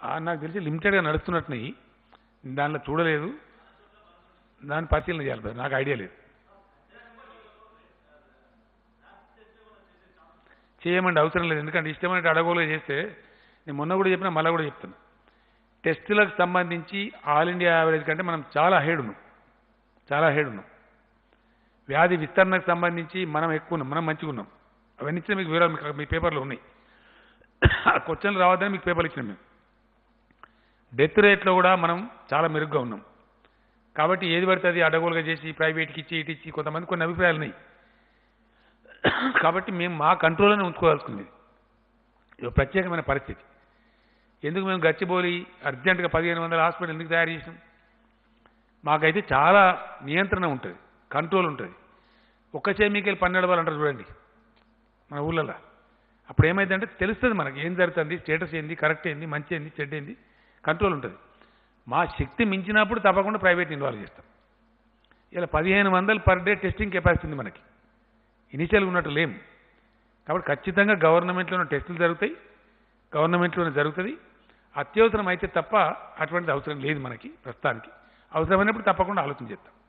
ఆ, నాకు తెలిసి లిమిటెడ్గా నడుస్తున్నట్టున్నాయి దానిలో చూడలేదు దాన్ని పరిశీలన చేయాలి బ్రదర్. నాకు ఐడియా లేదు చేయమండి అవసరం లేదు ఎందుకంటే ఇష్టమైన అడగోలుగా చేస్తే నేను మొన్న కూడా చెప్పినా మళ్ళీ కూడా చెప్తాను టెస్టులకు సంబంధించి ఆల్ ఇండియా యావరేజ్ కంటే మనం చాలా హెడ్ ఉన్నాం చాలా హెడ్ ఉన్నాం వ్యాధి విస్తరణకు సంబంధించి మనం ఎక్కువ ఉన్నాం మనం మంచిగా ఉన్నాం అవన్నీ ఇచ్చిన మీకు వివరాలు మీకు మీ పేపర్లో ఉన్నాయి ఆ క్వశ్చన్లు రావద్దని మీకు పేపర్లు ఇచ్చినాం మేము డెత్ రేట్లో కూడా మనం చాలా మెరుగ్గా ఉన్నాం కాబట్టి ఏది పడితే అది అడగోలుగా చేసి ప్రైవేట్కి ఇచ్చి ఇటు ఇచ్చి కొంతమంది కొన్ని అభిప్రాయాలు ఉన్నాయి కాబట్టి మేము మా కంట్రోల్లోనే ఉంచుకోవాల్సింది ఇది ఒక ప్రత్యేకమైన పరిస్థితి ఎందుకు మేము గచ్చిబౌలి అర్జెంటుగా పదిహేను వందల హాస్పిటల్ ఎందుకు తయారు చేసినాం మాకైతే చాలా నియంత్రణ ఉంటుంది కంట్రోల్ ఉంటుంది ఒక్క చేమికెళ్ళి పన్నెండు వాళ్ళు అంటారు చూడండి మన ఊళ్ళల్లో అప్పుడు ఏమైందంటే తెలుస్తుంది మనకి ఏం జరుగుతుంది స్టేటస్ ఏంది కరెక్ట్ ఏంది మంచి ఏంది చెడ్డ ఏంది కంట్రోల్ ఉంటుంది మా శక్తి మించినప్పుడు తప్పకుండా ప్రైవేట్ ఇన్వాల్వ్ చేస్తాం ఇలా పదిహేను వందలు పర్ డే టెస్టింగ్ కెపాసిటీ ఉంది మనకి ఇనిషియల్గా ఉన్నట్టు లేము కాబట్టి ఖచ్చితంగా గవర్నమెంట్లోనే టెస్టులు జరుగుతాయి గవర్నమెంట్లోనే జరుగుతుంది అత్యవసరం అయితే తప్ప అటువంటిది అవసరం లేదు మనకి ప్రస్తుతానికి అవసరమైనప్పుడు తప్పకుండా ఆలోచన చేస్తాం